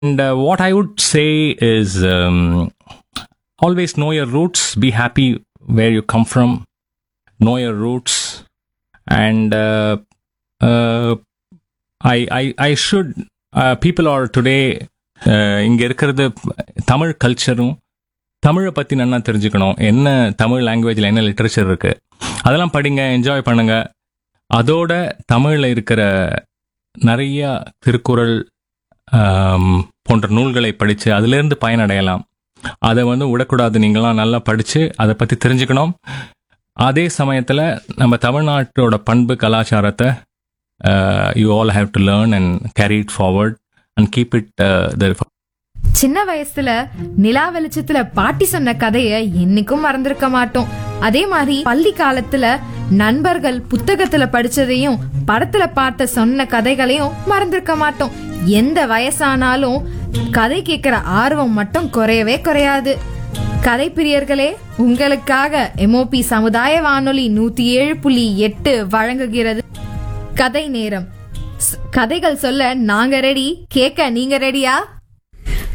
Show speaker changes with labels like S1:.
S1: And uh, what I would say is um, always know your roots, be happy where you come from, know your roots, and uh, uh, I, I, I should, uh, people are today, uh, இங்கே இருக்கிறது தமிழ் கல்ச்சரும் தமிழை பற்றி நல்லா தெரிஞ்சுக்கணும் என்ன தமிழ் லாங்குவேஜில் என்ன literature இருக்குது அதெல்லாம் படிங்க என்ஜாய் பண்ணுங்க அதோட தமிழில் இருக்கிற நிறைய திருக்குறள் ஆம், போன்ற நூல்களை படித்து அதிலிருந்து பயனடையலாம் அதை வந்து விடக்கூடாது நீங்களாம் நல்லா படித்து அதை பற்றி தெரிஞ்சுக்கணும் அதே சமயத்தில் நம்ம தமிழ்நாட்டோட பண்பு கலாச்சாரத்தை you all have to learn and carry it forward and keep it the
S2: சின்ன வயசுல நிலா வெளிச்சத்துல பாட்டி சொன்ன கதைய என்னைக்கும் மறந்திருக்க மாட்டோம் அதே மாதிரி பள்ளி காலத்துல நண்பர்கள் புத்தகத்துல படிச்சதையும் படத்துல பார்த்த சொன்ன கதைகளையும் மறந்திருக்க மாட்டோம் எந்த வயசானாலும் கதை கேட்கிற ஆர்வம் மட்டும் குறையவே குறையாது கதை பிரியர்களே உங்களுக்காக எம்ஓபி சமுதாய வானொலி நூத்தி ஏழு புள்ளி எட்டு வழங்குகிறது கதை நேரம் ஸ்- கதைகள் சொல்ல நாங்க ரெடி கேட்க நீங்க ரெடியா